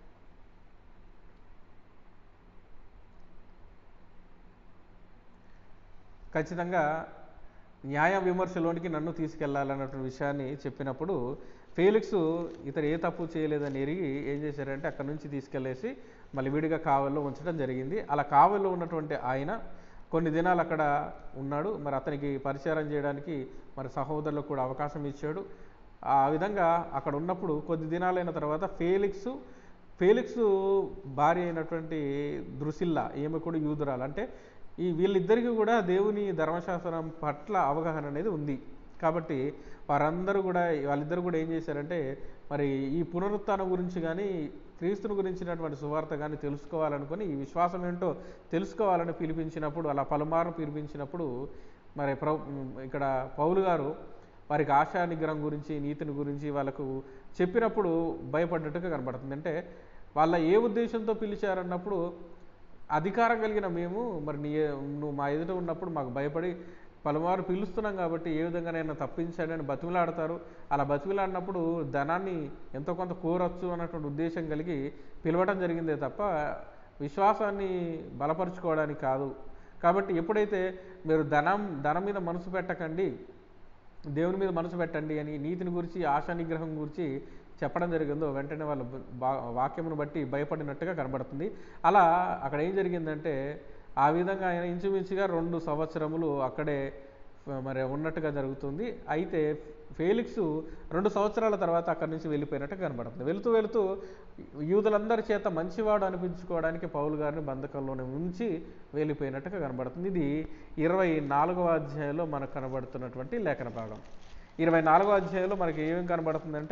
ఖచ్చితంగా న్యాయ విమర్శలోనికి నన్ను తీసుకెళ్లాలన్నటువంటి విషయాన్ని చెప్పినప్పుడు ఫేలిక్స్ ఇతను ఏ తప్పు చేయలేదని ఎరిగి ఏం చేశారంటే అక్కడ నుంచి తీసుకెళ్లేసి మళ్ళీ విడిగా కావల్లో ఉంచడం జరిగింది అలా కావల్లో ఉన్నటువంటి ఆయన కొన్ని దినాలు అక్కడ ఉన్నాడు మరి అతనికి పరిచారం చేయడానికి మరి సహోదరులకు కూడా అవకాశం ఇచ్చాడు ఆ విధంగా అక్కడ ఉన్నప్పుడు కొద్ది దినాలైన తర్వాత ఫేలిక్స్ ఫేలిక్స్ భార్య అయినటువంటి దృసిల్లా ఈమె కూడా యూదురాలు అంటే ఈ వీళ్ళిద్దరికీ కూడా దేవుని ధర్మశాస్త్రం పట్ల అవగాహన అనేది ఉంది కాబట్టి వారందరూ కూడా వాళ్ళిద్దరు కూడా ఏం చేశారంటే మరి ఈ పునరుత్థానం గురించి కానీ క్రీస్తుని గురించినటువంటి సువార్త కానీ తెలుసుకోవాలనుకొని ఈ విశ్వాసం ఏంటో తెలుసుకోవాలని పిలిపించినప్పుడు అలా పలుమార్లు పిలిపించినప్పుడు మరి ప్ర ఇక్కడ పౌలు గారు వారికి ఆశా నిగ్రహం గురించి నీతిని గురించి వాళ్ళకు చెప్పినప్పుడు భయపడ్డట్టుగా కనబడుతుంది అంటే వాళ్ళ ఏ ఉద్దేశంతో పిలిచారన్నప్పుడు అధికారం కలిగిన మేము మరి నీ నువ్వు మా ఎదుట ఉన్నప్పుడు మాకు భయపడి పలుమారు పిలుస్తున్నాం కాబట్టి ఏ విధంగానైనా తప్పించాడని బతిమిలాడతారు అలా బతిమిలాడినప్పుడు ధనాన్ని ఎంతో కొంత కోరొచ్చు అన్నటువంటి ఉద్దేశం కలిగి పిలవడం జరిగిందే తప్ప విశ్వాసాన్ని బలపరుచుకోవడానికి కాదు కాబట్టి ఎప్పుడైతే మీరు ధనం ధనం మీద మనసు పెట్టకండి దేవుని మీద మనసు పెట్టండి అని నీతిని గురించి ఆశా నిగ్రహం గురించి చెప్పడం జరిగిందో వెంటనే వాళ్ళ బా వాక్యమును బట్టి భయపడినట్టుగా కనబడుతుంది అలా అక్కడ ఏం జరిగిందంటే ఆ విధంగా ఆయన ఇంచుమించుగా రెండు సంవత్సరములు అక్కడే ఫ- మరి ఉన్నట్టుగా జరుగుతుంది అయితే ఫేలిక్స్ రెండు సంవత్సరాల తర్వాత అక్కడి నుంచి వెళ్ళిపోయినట్టు కనబడుతుంది వెళుతూ వెళుతూ యూదులందరి చేత మంచివాడు అనిపించుకోవడానికి పౌలు గారిని బంధకంలోనే ఉంచి వెళ్ళిపోయినట్టుగా కనబడుతుంది ఇది ఇరవై నాలుగవ అధ్యాయంలో మనకు కనబడుతున్నటువంటి లేఖన భాగం ఇరవై నాలుగవ అధ్యాయంలో మనకి ఏమేం కనబడుతుందంటే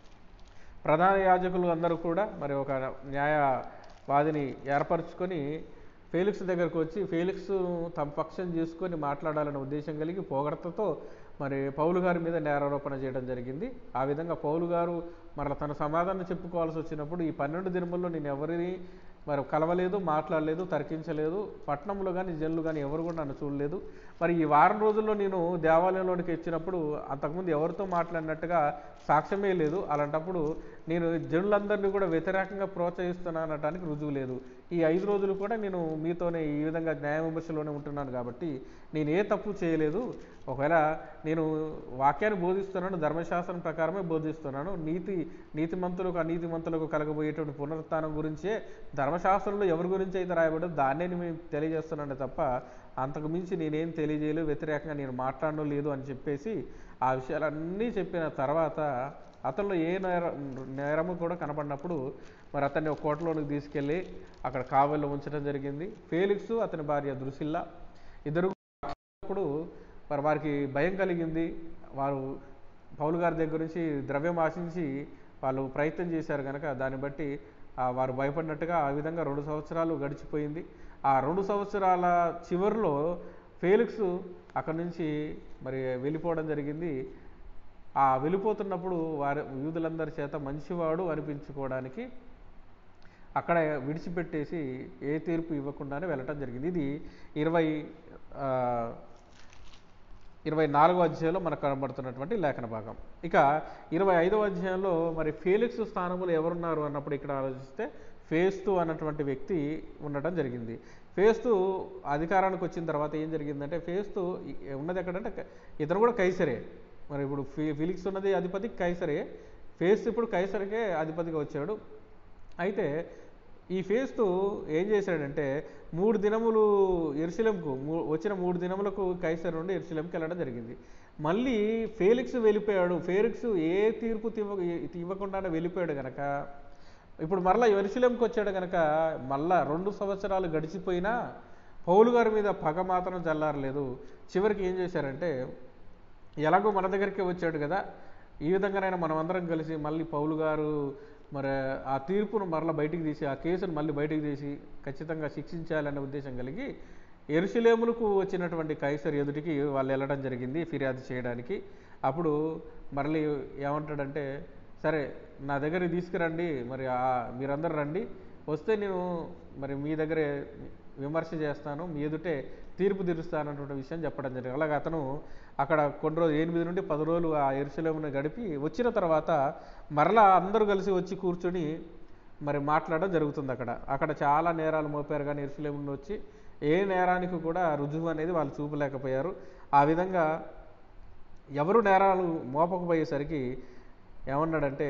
ప్రధాన యాజకులు అందరూ కూడా మరి ఒక న్యాయవాదిని ఏర్పరచుకొని ఫేలిక్స్ దగ్గరకు వచ్చి ఫేలిక్స్ తమ పక్షం చేసుకొని మాట్లాడాలనే ఉద్దేశం కలిగి పోగడతతో మరి పౌలు గారి మీద నేరారోపణ చేయడం జరిగింది ఆ విధంగా పౌలు గారు మరల తన సమాధానం చెప్పుకోవాల్సి వచ్చినప్పుడు ఈ పన్నెండు దినముల్లో నేను ఎవరిని మరి కలవలేదు మాట్లాడలేదు తర్కించలేదు పట్టణంలో కానీ జనులు కానీ ఎవరు కూడా నన్ను చూడలేదు మరి ఈ వారం రోజుల్లో నేను దేవాలయంలోనికి వచ్చినప్పుడు అంతకుముందు ఎవరితో మాట్లాడినట్టుగా సాక్ష్యమే లేదు అలాంటప్పుడు నేను జనులందరినీ కూడా వ్యతిరేకంగా ప్రోత్సహిస్తున్నానటానికి రుజువు లేదు ఈ ఐదు రోజులు కూడా నేను మీతోనే ఈ విధంగా న్యాయ విమర్శలోనే ఉంటున్నాను కాబట్టి నేను ఏ తప్పు చేయలేదు ఒకవేళ నేను వాక్యాన్ని బోధిస్తున్నాను ధర్మశాస్త్రం ప్రకారమే బోధిస్తున్నాను నీతి నీతిమంతులకు అనీతిమంతులకు కలగబోయేటువంటి పునరుత్థానం గురించే ధర్మశాస్త్రంలో ఎవరి గురించి అయితే రాయబడో దాన్నే నేను తెలియజేస్తున్నాను తప్ప అంతకు మించి నేనేం తెలియజేయలేదు వ్యతిరేకంగా నేను మాట్లాడడం లేదు అని చెప్పేసి ఆ విషయాలన్నీ చెప్పిన తర్వాత అతనిలో ఏ నేర నేరము కూడా కనపడినప్పుడు మరి అతన్ని ఒక కోటలోనికి తీసుకెళ్ళి అక్కడ కావల్లో ఉంచడం జరిగింది ఫేలిక్స్ అతని భార్య దృసిల్లా ఇద్దరు అప్పుడు మరి వారికి భయం కలిగింది వారు పౌలు గారి దగ్గర నుంచి ద్రవ్యం ఆశించి వాళ్ళు ప్రయత్నం చేశారు కనుక దాన్ని బట్టి ఆ, వారు భయపడినట్టుగా ఆ విధంగా రెండు సంవత్సరాలు గడిచిపోయింది ఆ రెండు సంవత్సరాల చివరిలో ఫేలిక్స్ అక్కడి నుంచి మరి వెళ్ళిపోవడం జరిగింది ఆ వెళ్ళిపోతున్నప్పుడు వారి యూదులందరి చేత మంచివాడు అనిపించుకోవడానికి అక్కడ విడిచిపెట్టేసి ఏ తీర్పు ఇవ్వకుండానే వెళ్ళటం జరిగింది ఇది ఇరవై ఆ, ఇరవై నాలుగో అధ్యాయంలో మనకు కనబడుతున్నటువంటి లేఖన భాగం ఇక ఇరవై ఐదవ అధ్యాయంలో మరి ఫేలిక్స్ స్థానంలో ఎవరున్నారు అన్నప్పుడు ఇక్కడ ఆలోచిస్తే ఫేస్తు అన్నటువంటి వ్యక్తి ఉండటం జరిగింది ఫేస్తు అధికారానికి వచ్చిన తర్వాత ఏం జరిగిందంటే ఫేస్తు ఇ- ఉన్నది ఎక్కడంటే క- ఇతను కూడా కైసరే మరి ఇప్పుడు ఫీ ఫిలిక్స్ ఉన్నది అధిపతి కైసరే ఫేస్తు ఇప్పుడు కైసరికే అధిపతిగా వచ్చాడు అయితే ఈ ఫేస్తు ఏం చేశాడంటే మూడు దినములు ఎరుశలంకు వచ్చిన మూడు దినములకు కైసర్ నుండి ఎరుశలంకి వెళ్ళడం జరిగింది మళ్ళీ ఫేలిక్స్ వెళ్ళిపోయాడు ఫేలిక్స్ ఏ తీర్పు ఇవ్వ ఇవ్వకుండానే వెళ్ళిపోయాడు గనక ఇప్పుడు మరలా ఎరుశలంకి వచ్చాడు గనక మళ్ళా రెండు సంవత్సరాలు గడిచిపోయినా పౌలు గారి మీద పగ మాత్రం చల్లారలేదు చివరికి ఏం చేశారంటే ఎలాగో మన దగ్గరికి వచ్చాడు కదా ఈ విధంగానైనా మనం అందరం కలిసి మళ్ళీ పౌలు గారు మరి ఆ తీర్పును మరలా బయటికి తీసి ఆ కేసును మళ్ళీ బయటికి తీసి ఖచ్చితంగా శిక్షించాలనే ఉద్దేశం కలిగి ఎరుసలేములకు వచ్చినటువంటి కైసర్ ఎదుటికి వాళ్ళు వెళ్ళడం జరిగింది ఫిర్యాదు చేయడానికి అప్పుడు మరలి ఏమంటాడంటే సరే నా దగ్గరికి తీసుకురండి మరి ఆ- మీరందరూ రండి వస్తే నేను మరి మీ దగ్గరే విమర్శ చేస్తాను మీ ఎదుటే తీర్పు తీరుస్తానన్నటువంటి విషయం చెప్పడం జరిగింది అలాగే అతను అక్కడ కొన్ని రోజులు ఎనిమిది నుండి పది రోజులు ఆ ఎరుసలేమును గడిపి వచ్చిన తర్వాత మరలా అందరూ కలిసి వచ్చి కూర్చొని మరి మాట్లాడడం జరుగుతుంది అక్కడ అక్కడ చాలా నేరాలు మోపారు కానీ ఎరుసలేము నుండి వచ్చి ఏ నేరానికి కూడా రుజువు అనేది వాళ్ళు చూపలేకపోయారు ఆ విధంగా ఎవరు నేరాలు మోపకపోయేసరికి ఏమన్నాడంటే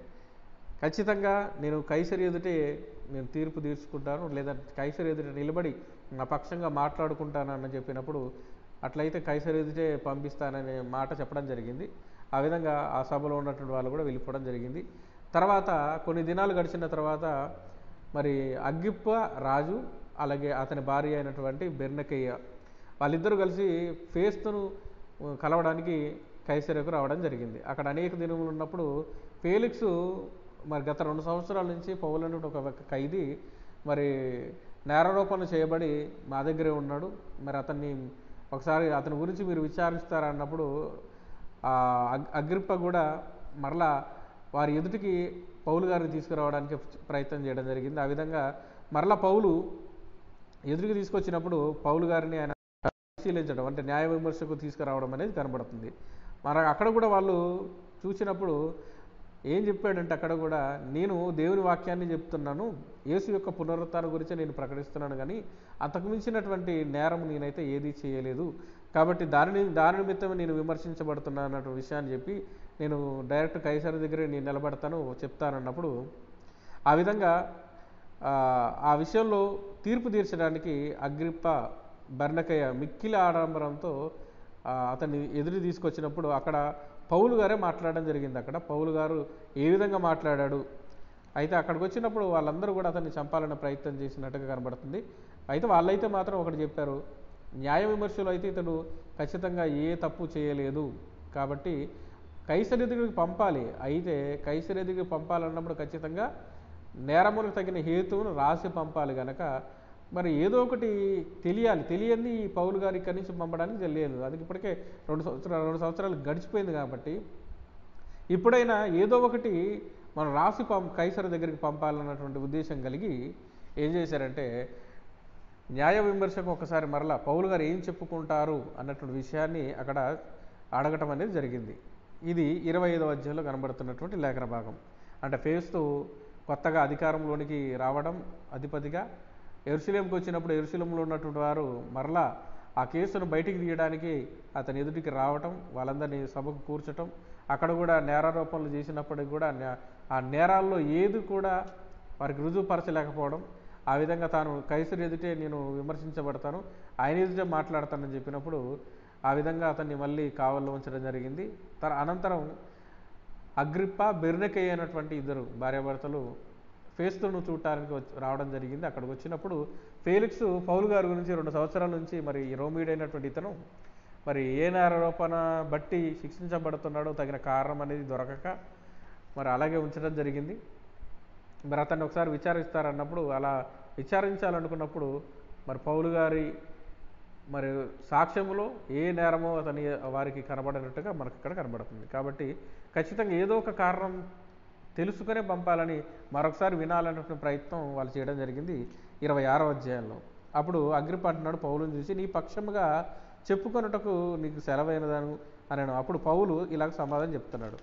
ఖచ్చితంగా నేను కైసరి ఎదుటే నేను తీర్పు తీర్చుకుంటాను లేదా కైసరి ఎదుట నిలబడి నా పక్షంగా మాట్లాడుకుంటానని చెప్పినప్పుడు అట్లయితే కైసరి ఎదుటే పంపిస్తాననే మాట చెప్పడం జరిగింది ఆ విధంగా ఆ సభలో ఉన్నటువంటి వాళ్ళు కూడా వెళ్ళిపోవడం జరిగింది తర్వాత కొన్ని దినాలు గడిచిన తర్వాత మరి అగ్గిప్ప రాజు అలాగే అతని భార్య అయినటువంటి బెర్నకయ్య వాళ్ళిద్దరూ కలిసి ఫేస్తును కలవడానికి కైసరకు రావడం జరిగింది అక్కడ అనేక దినములు ఉన్నప్పుడు ఫేలిక్స్ మరి గత రెండు సంవత్సరాల నుంచి పౌలను ఒక ఖైదీ మరి నేరారోపణ చేయబడి మా దగ్గరే ఉన్నాడు మరి అతన్ని ఒకసారి అతని గురించి మీరు విచారిస్తారా అన్నప్పుడు ఆ అగ్- అగ్రిప్ప కూడా మరలా వారి ఎదుటికి పౌలు గారిని తీసుకురావడానికి ప్రయత్నం చేయడం జరిగింది ఆ విధంగా మరలా పౌలు ఎదురుకి తీసుకొచ్చినప్పుడు పౌలు గారిని ఆయన పరిశీలించడం అంటే న్యాయ విమర్శకు తీసుకురావడం అనేది కనబడుతుంది మరి అక్కడ కూడా వాళ్ళు చూసినప్పుడు ఏం చెప్పాడంటే అక్కడ కూడా నేను దేవుని వాక్యాన్ని చెప్తున్నాను యేసు యొక్క పునరుత్థానం గురించి నేను ప్రకటిస్తున్నాను కానీ అంతకు మించినటువంటి నేరం నేనైతే ఏదీ చేయలేదు కాబట్టి దాని దాని నిమిత్తం నేను విమర్శించబడుతున్నాను అన్నట్టు విషయాన్ని చెప్పి నేను డైరెక్ట్ కైసర్ దగ్గరే నేను నిలబడతాను చెప్తానన్నప్పుడు ఆ విధంగా ఆ, ఆ విషయంలో తీర్పు తీర్చడానికి అగ్రిప్ప బర్ణకయ్య మిక్కిలి ఆడంబరంతో ఆ, అతన్ని ఎదురు తీసుకొచ్చినప్పుడు అక్కడ పౌలు గారే మాట్లాడడం జరిగింది అక్కడ పౌలు గారు ఏ విధంగా మాట్లాడాడు అయితే అక్కడికి వచ్చినప్పుడు వాళ్ళందరూ కూడా అతన్ని చంపాలనే ప్రయత్నం చేసినట్టుగా కనబడుతుంది అయితే వాళ్ళైతే మాత్రం ఒకటి చెప్పారు న్యాయ విమర్శలు అయితే ఇతడు ఖచ్చితంగా ఏ తప్పు చేయలేదు కాబట్టి కైసరి దగ్గరికి పంపాలి అయితే కైసరి దగ్గరికి పంపాలన్నప్పుడు ఖచ్చితంగా నేరములకు తగిన హేతువును రాసి పంపాలి గనక మరి ఏదో ఒకటి తెలియాలి తెలియంది ఈ పౌలు గారు ఇక్కడి నుంచి పంపడానికి తెలియదు అది ఇప్పటికే రెండు సంవత్సరాలు రెండు సంవత్సరాలు గడిచిపోయింది కాబట్టి ఇప్పుడైనా ఏదో ఒకటి మనం రాసి పం కైసర దగ్గరికి పంపాలన్నటువంటి ఉద్దేశం కలిగి ఏం చేశారంటే న్యాయ విమర్శకు ఒకసారి మరలా పౌలు గారు ఏం చెప్పుకుంటారు అన్నటువంటి విషయాన్ని అక్కడ అడగటం అనేది జరిగింది ఇది ఇరవై ఐదవ అధ్యాయంలో కనబడుతున్నటువంటి లేఖన భాగం అంటే ఫేస్తూ కొత్తగా అధికారంలోనికి రావడం అధిపతిగా ఎరుశలేంకి వచ్చినప్పుడు ఎరుశలేంలో ఉన్నటువంటి వారు మరలా ఆ కేసును బయటికి తీయడానికి అతని ఎదుటికి రావటం వాళ్ళందరినీ సభకు కూర్చటం అక్కడ కూడా నేరారోపణలు చేసినప్పటికి కూడా నే- ఆ నేరాల్లో ఏది కూడా వారికి రుజువుపరచలేకపోవడం ఆ విధంగా తాను కైసరు ఎదుటే నేను విమర్శించబడతాను ఆయన ఎదుటే మాట్లాడతానని చెప్పినప్పుడు ఆ విధంగా అతన్ని మళ్ళీ కావల్లో ఉంచడం జరిగింది తన అనంతరం అగ్రిప్ప బెర్నెకే అయినటువంటి ఇద్దరు భార్యాభర్తలు ఫేస్తును చూడటానికి వచ్చి- రావడం జరిగింది అక్కడికి వచ్చినప్పుడు ఫేలిక్స్ పౌలు గారి గురించి రెండు సంవత్సరాల నుంచి మరి ఈ రోమిడైనటువంటి ఇతను మరి ఏ నేరారోపణ బట్టి శిక్షించబడుతున్నాడో తగిన కారణం అనేది దొరకక మరి అలాగే ఉంచడం జరిగింది మరి అతన్ని ఒకసారి విచారిస్తారన్నప్పుడు అలా విచారించాలనుకున్నప్పుడు మరి పౌలు గారి మరి సాక్ష్యములో ఏ నేరమో అతని వారికి కనబడినట్టుగా మనకు ఇక్కడ కనబడుతుంది కాబట్టి ఖచ్చితంగా ఏదో ఒక కారణం తెలుసుకునే పంపాలని మరొకసారి వినాలన్నటువంటి ప్రయత్నం వాళ్ళు చేయడం జరిగింది ఇరవై ఆరో అధ్యాయంలో అప్పుడు అగ్రిప అంటున్నాడు పౌలుని చూసి నీ పక్షముగా చెప్పుకొనుటకు నీకు సెలవైనదాను అని అప్పుడు పౌలు ఇలాగ సమాధానం చెప్తున్నాడు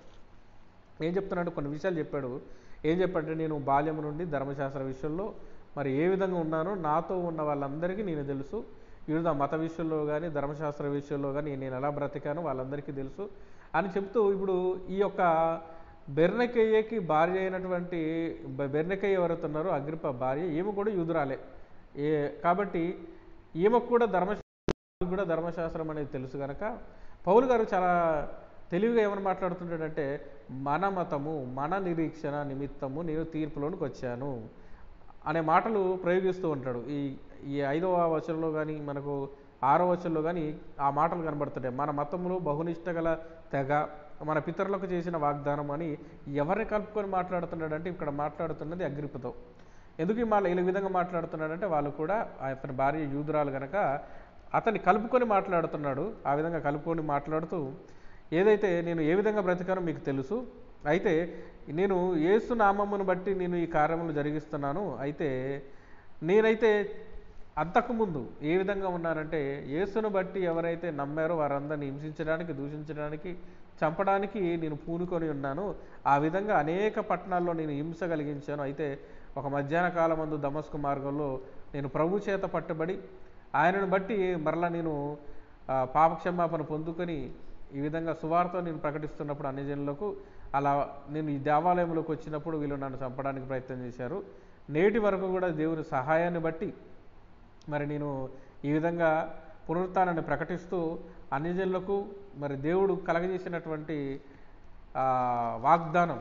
ఏం చెప్తున్నాడు కొన్ని విషయాలు చెప్పాడు ఏం చెప్పాడంటే నేను బాల్యము నుండి ధర్మశాస్త్ర విషయంలో మరి ఏ విధంగా ఉన్నానో నాతో ఉన్న వాళ్ళందరికీ నేను తెలుసు వివిధ మత విషయంలో కానీ ధర్మశాస్త్ర విషయంలో కానీ నేను ఎలా బ్రతికానో వాళ్ళందరికీ తెలుసు అని చెప్తూ ఇప్పుడు ఈ యొక్క బెర్నకయ్యకి భార్య అయినటువంటి బె- బెర్నకయ్య ఎవరైతే ఉన్నారో అగ్రిప భార్య ఈమె కూడా యూదురాలే ఏ కాబట్టి ఈమెకు కూడా ధర్మశాస్త్రం కూడా ధర్మశాస్త్రం అనేది తెలుసు కనుక పౌలు గారు చాలా తెలివిగా ఏమని మాట్లాడుతుంటాడంటే మన మతము మన నిరీక్షణ నిమిత్తము నేను తీర్పులోనికి వచ్చాను అనే మాటలు ప్రయోగిస్తూ ఉంటాడు ఈ ఈ ఐదవ వచనంలో కానీ మనకు ఆరో వచనంలో కానీ ఆ మాటలు కనబడుతుంటాయి మన మతంలో బహునిష్ట గల తెగ మన పితరులకు చేసిన వాగ్దానం అని ఎవరిని కలుపుకొని మాట్లాడుతున్నాడంటే ఇక్కడ మాట్లాడుతున్నది అగ్రిపతో ఎందుకు ఈ మాట ఈ విధంగా మాట్లాడుతున్నాడంటే వాళ్ళు కూడా అతని భార్య యూదురాలు గనక అతన్ని కలుపుకొని మాట్లాడుతున్నాడు ఆ విధంగా కలుపుకొని మాట్లాడుతూ ఏదైతే నేను ఏ విధంగా బ్రతికానో మీకు తెలుసు అయితే నేను యేసు నామమును బట్టి నేను ఈ కార్యములు జరిగిస్తున్నాను అయితే నేనైతే అంతకుముందు ఏ విధంగా ఉన్నానంటే యేసును బట్టి ఎవరైతే నమ్మారో వారందరిని హింసించడానికి దూషించడానికి చంపడానికి నేను పూనుకొని ఉన్నాను ఆ విధంగా అనేక పట్టణాల్లో నేను హింస కలిగించాను అయితే ఒక మధ్యాహ్న కాలం మందు దమస్కు మార్గంలో నేను ప్రభు చేత పట్టుబడి ఆయనను బట్టి మరలా నేను ఆ, పాపక్షమాపణ పొందుకొని ఈ విధంగా సువార్త నేను ప్రకటిస్తున్నప్పుడు అన్ని జనులకు అలా నేను ఈ దేవాలయంలోకి వచ్చినప్పుడు వీళ్ళు నన్ను చంపడానికి ప్రయత్నం చేశారు నేటి వరకు కూడా దేవుని సహాయాన్ని బట్టి మరి నేను ఈ విధంగా పునరుత్థానాన్ని ప్రకటిస్తూ అన్యజనులకు మరి దేవుడు కలగజేసినటువంటి ఆ, వాగ్దానం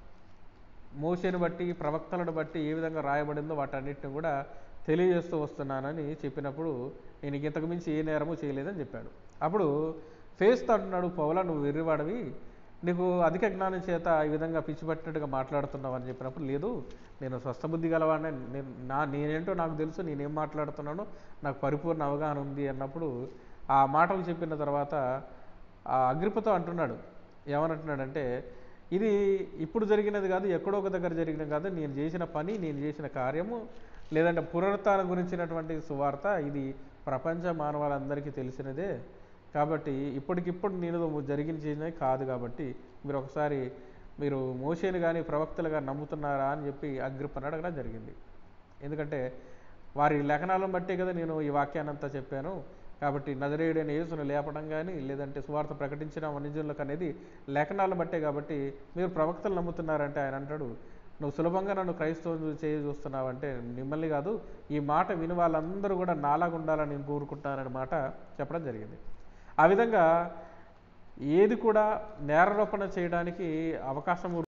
మోసేను బట్టి ప్రవక్తలను బట్టి ఏ విధంగా రాయబడిందో వాటన్నిటిని కూడా తెలియజేస్తూ వస్తున్నానని చెప్పినప్పుడు నేను ఇంతకు మించి ఏ నేరము చేయలేదని చెప్పాడు అప్పుడు ఫేస్తో అంటున్నాడు పౌలా నువ్వు వెర్రివాడివి నీకు అధిక జ్ఞానం చేత ఈ విధంగా పిచ్చి పట్టినట్టుగా మాట్లాడుతున్నావు అని చెప్పినప్పుడు లేదు నేను స్వస్థబుద్ధి గలవాడిని నేను నా నేనేంటో నాకు తెలుసు నేనేం మాట్లాడుతున్నానో నాకు పరిపూర్ణ అవగాహన ఉంది అన్నప్పుడు ఆ మాటలు చెప్పిన తర్వాత ఆ అగ్రిపతో అంటున్నాడు ఏమనంటున్నాడంటే ఇది ఇప్పుడు జరిగినది కాదు ఎక్కడో ఒక దగ్గర జరిగినది కాదు నేను చేసిన పని నేను చేసిన కార్యము లేదంటే పునరుత్థానం గురించినటువంటి సువార్త ఇది ప్రపంచ మానవాళందరికీ తెలిసినదే కాబట్టి ఇప్పటికిప్పుడు నేను జరిగిన చేసినవి కాదు కాబట్టి మీరు ఒకసారి మీరు మోసేని కానీ ప్రవక్తలు కానీ నమ్ముతున్నారా అని చెప్పి అగ్రిప్పని అడగడం జరిగింది ఎందుకంటే వారి లేఖనాలను బట్టే కదా నేను ఈ వాక్యాన్ని అంతా చెప్పాను కాబట్టి నజరేయుడైన యేసును లేపడం కానీ లేదంటే సువార్త ప్రకటించిన వన్యజనులకు అనేది లేఖనాలను బట్టే కాబట్టి మీరు ప్రవక్తలు నమ్ముతున్నారంటే ఆయన అంటాడు నువ్వు సులభంగా నన్ను క్రైస్తవం చేయ చూస్తున్నావంటే మిమ్మల్ని కాదు ఈ మాట విని వాళ్ళందరూ కూడా నాలాగా ఉండాలని నేను కోరుకుంటానని మాట చెప్పడం జరిగింది ఆ విధంగా ఏది కూడా నేరారోపణ చేయడానికి అవకాశం